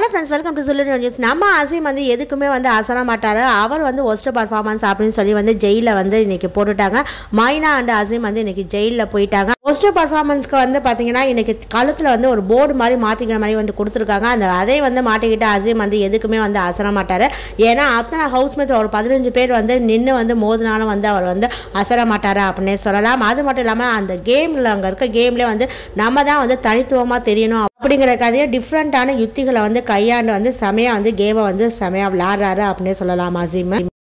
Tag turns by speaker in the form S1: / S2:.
S1: hello friends welcome to சொல்லி news நம்ம அசீம் வந்து எதுக்குமே வந்து அசர மாட்டார் அவர் வந்து ஒஸ்ட் பர்ஃபார்மன்ஸ் அப்படின்னு சொல்லி வந்து ஜெயிலில் வந்து இன்னைக்கு போட்டுட்டாங்க மைனா அண்ட் அசீம் வந்து இன்னைக்கு ஜெயிலில் போயிட்டாங்க ஒஸ்ட் பர்ஃபார்மன்ஸ்க்கு வந்து பார்த்தீங்கன்னா இன்னைக்கு கழுத்தில் வந்து ஒரு போர்டு மாதிரி மாற்றிக்கிற மாதிரி வந்து கொடுத்துருக்காங்க அந்த அதை வந்து மாட்டிக்கிட்டு அசீம் வந்து எதுக்குமே வந்து அசர மாட்டார் ஏன்னா அத்தனை ஹவுஸ்மேட் ஒரு பதினஞ்சு பேர் வந்து நின்று வந்து மோதினாலும் வந்து அவர் வந்து அசர மாட்டார் அப்படின்னே சொல்லலாம் அது மட்டும் இல்லாமல் அந்த கேமில் அங்கே இருக்க கேம்லேயே வந்து நம்ம தான் வந்து தனித்துவமாக தெரியணும் அப்படிங்கிற கதையை டிஃப்ரெண்ட்டான யுத்திகளை வந்து கையாண்டு வந்து செமையாக வந்து கேமை வந்து செமையாக விளாடுறாரு அப்படின்னே சொல்லலாம் அசீம்